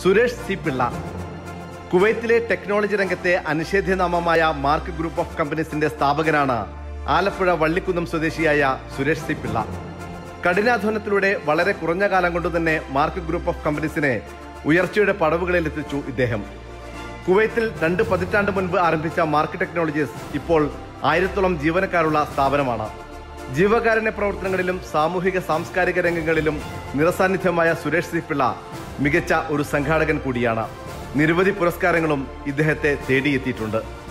Suresh C Pillai കുവൈത്തിലെ technology രംഗത്തെ അനിഷേധ്യനാമമായ മാർക്ക് ഗ്രൂപ്പ് ഓഫ് കമ്പനീസിന്റെ സ്ഥാപകനാണ് ആലപ്പുഴ വള്ളിക്കുന്നം സ്വദേശിയായ സുരേഷ് സി പിള്ള കഠിനാധ്വാനത്തിലൂടെ വളരെ കുറഞ്ഞ കാലം കൊണ്ട് തന്നെ മാർക്ക് ഗ്രൂപ്പ് ഓഫ് കമ്പനീസിനെ ഉയർച്ചയുടെ പടവുകളിൽ എത്തിച്ചു ഇദ്ദേഹം കുവൈത്തിൽ രണ്ട് പതിറ്റാണ്ട് മുൻപ് ആരംഭിച്ച മാർക്ക് ടെക്നോളജീസ് ഇപ്പോൾ ആയിരത്തോളം ജീവനക്കാരുള്ള സ്ഥാപനമാണ് ജീവകാരുണ്യ പ്രവർത്തനങ്ങളിലും സാമൂഹിക സാംസ്കാരിക രംഗങ്ങളിലും നിറസാന്നിധ്യമായ സുരേഷ് സി പിള്ള മികച്ച ഒരു സംഘാടകൻ കൂടിയാണ് നിരവധി പുരസ്കാരങ്ങളും ഇദ്ദേഹത്തെ തേടിയെത്തിയിട്ടുണ്ട്